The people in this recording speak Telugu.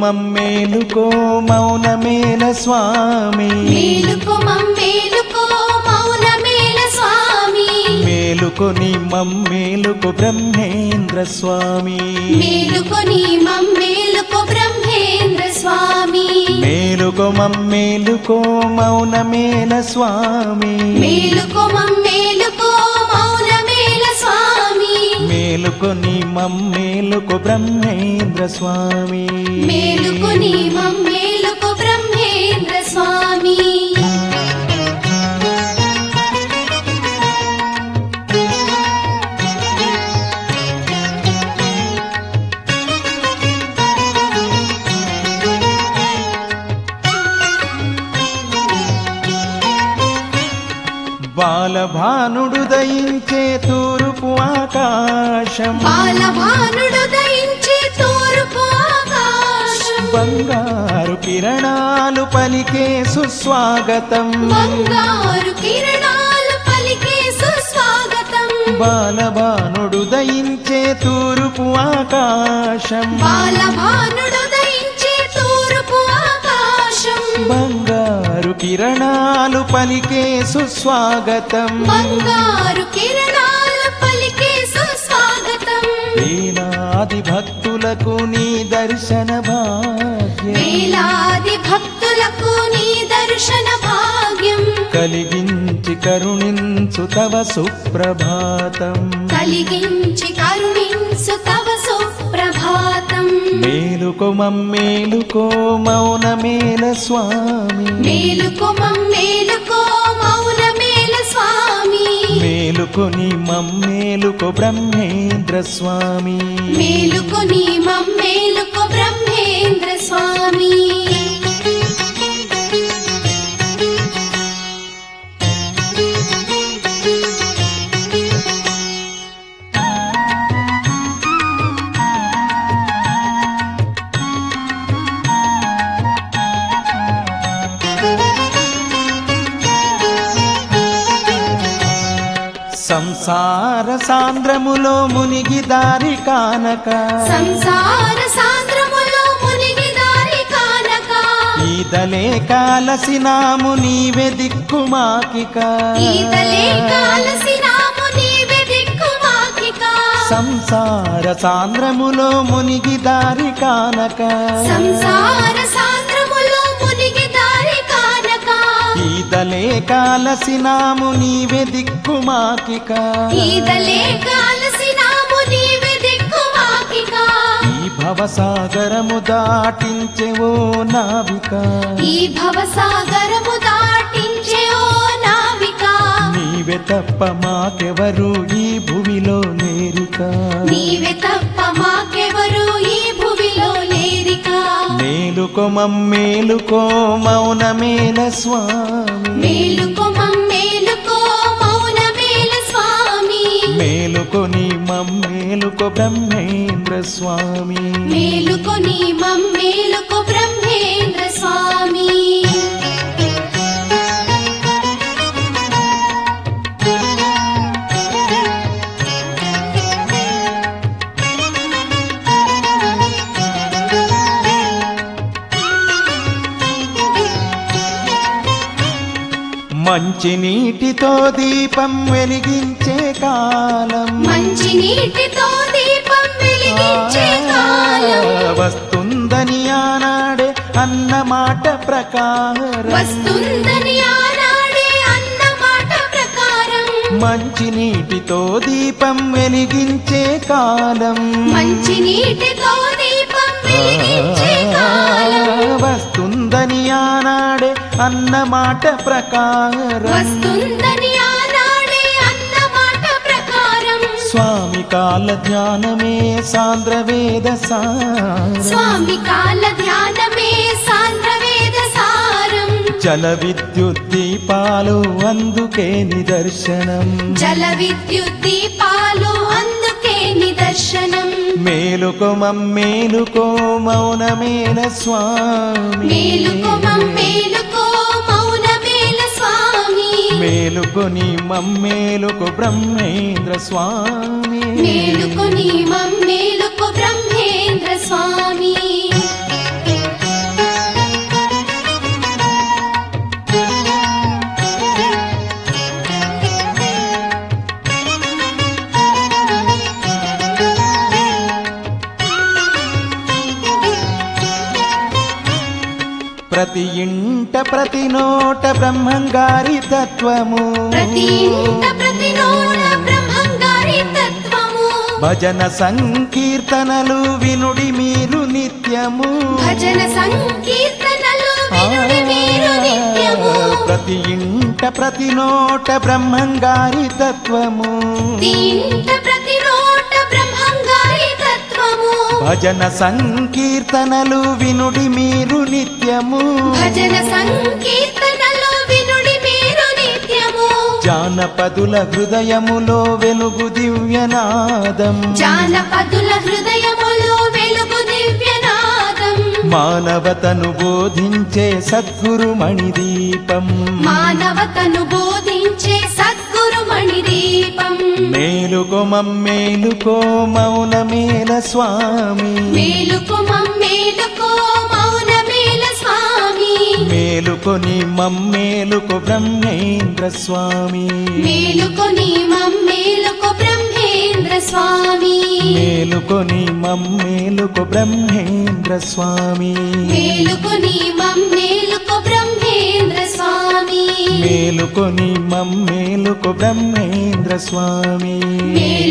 మమ్మేలుకో మౌనమేల స్వామి మేలుకో మమ్మేలుకో మౌనమేల స్వామి మేలుకొని మమ్మేలుకో బ్రహ్మేంద్ర స్వామి మేలుకొని మమ్మేలుకో బ్రహ్మేంద్ర స్వామి మేలుకో మమ్మేలుకో మౌనమేల స్వామి మేలుకో మమ్మేలుకో మౌనమేల స్వామి మేలుకొని మమ్మేలుకో బ్రహ్మేంద్ర స్వామి మేలుకొని మమ్మేలుకో బ్రహ్మేంద్ర స్వామి బాలభానుడు దయించే తూర్పు ఆకాశం బాలభానుడు దయించి తూర్పు ఆకాశం బంగారు కిరణాలు పలికే సుస్వాగతం బంగారు కిరణాలు పలికే సుస్వాగతం బాలభానుడు దయించే తూర్పు ఆకాశం బాలభానుడు దయించి తూర్పు ఆకాశం బంగారు కిరణాలు పలికే సుస్వాగతం బంగారు కిరణాలు పలికే సుస్వాగతం వేలాది భక్తులకు నీ దర్శన భాగ్యం వేలాది భక్తులకు నీ దర్శన భాగ్యం కలిగించి కరుణించు తవ సుప్రభాతం కలిగించి కరుణించు తవ సుప్రభాతం మేలుకో మమ్మేలుకో మౌనమేల స్వామి మేలుకో మమ్మేలుకో మౌనమేల స్వామి మేలుకొని మమ్మేలుకో బ్రహ్మేంద్ర స్వామి మేలుకొని మమ్మేలుకో బ్రహ్మేంద్ర స్వామి సంసార సాంద్రములో మునిగి దారి కానక సంసార సాంద్రములో మునిగి దారి కానక ఈదలే కాలసినాము నీవే దిక్కుమాకిక ఈతలే కాలసినాము నీవే దిక్కుమాకిక సంసార సాంద్రములో మునిగి దారి కానక సంసార సాంద్రములో మునిగి దారి కానక ఈదలే కాలసినాము నీవే దిక్కుమాకిక ఈతలే కాలసినాము నీవే దిక్కుమాకిక ఈ భవసాగరము దాటించెవో నావిక ఈ భవసాగరము దాటించే ఓ నావిక నీవే తప్ప మాకెవరు ఈ భువిలో లేరిక నీవే తప్ప మాకెవరు ఈ భువిలో లేరిక మేలుకో మమ్మేలుకో మౌనమేల స్వామి మేలుకో మమ్మేలుకో మౌనమేల స్వామి మేలుకొని మమ్మేలుకో బ్రహ్మేంద్ర స్వామి మేలుకొని మమ్మేలుకో బ్రహ్మేంద్ర స్వామి మంచి నీటితో దీపం వెలిగించే కాలం మంచి నీటితో దీపం వెలిగించే కాలం వస్తుందని ఆనాడే అన్న మాట ప్రకారం వస్తుందని ఆనాడే అన్న మాట ప్రకారం మంచి నీటితో దీపం వెలిగించే కాలం మంచి నీటితో దీపం వెలిగించే కాలం వస్తుందని ఆనాడే అన్న మాట ప్రకారం వస్తుందని ఆనాడే అన్న మాట ప్రకారం స్వామి కాల జ్ఞానమే సాంద్ర వేద సారం స్వామి కాల ధ్యానమే సాంద్ర వేద సారం జల విద్యుత్ దీపాలు అందుకే నిదర్శనం జల విద్యుత్ దీపాలు అందుకే నిదర్శనం మేలుకో మమ్మేలుకో మౌనమేల స్వామి మేలుకో మమ్మేలుకో మౌనమేల స్వామి మేలుకొని మమ్మేలుకో బ్రహ్మేంద్ర స్వామి మేలుకొని మమ్మేలుకో బ్రహ్మేంద్ర స్వామి ప్రతి ఇంట ప్రతి నోట బ్రహ్మంగారి తత్వము ప్రతి ఇంట ప్రతి నోట బ్రహ్మంగారి తత్వము భజన సంకీర్తనలు వినుడి మీరు నిత్యము భజన సంకీర్తనలు వినుడి మీరు నిత్యము ప్రతి ఇంట ప్రతి నోట బ్రహ్మంగారి తత్వము ఇంట ప్రతి నోట బ్రహ్మంగారి తత్వము భజన సంకీర్తనలు వినుడి మీరు నిత్యము భజన సంకీర్తనలు వినుడి మీరు నిత్యము జానపదుల హృదయములో వెలుగు దివ్యనాదం జానపదుల హృదయములో వెలుగు దివ్యనాదం మానవతను బోధించే సద్గురు మణిదీపం మానవతను బోధించే సద్గురు మణి దీపం మేలుకో మమ్మేలుకో మౌనమేల స్వామి మేలుకు మమ్మేలుకో మౌనమేల స్వామి మేలుకొని మమ్మేలుకో బ్రహ్మేంద్ర స్వామి మేలుకొని మమ్మేలుకో బ్రహ్మేంద్ర స్వామి మేలుకొని మమ్మేలుకో బ్రహ్మేంద్ర స్వామి మేలుకొని మమ్మేలుకో బ్రహ్మేంద్ర స్వామి మేలుకొని మమ్మేలుకో బ్రహ్మేంద్ర స్వామి మేలుకొని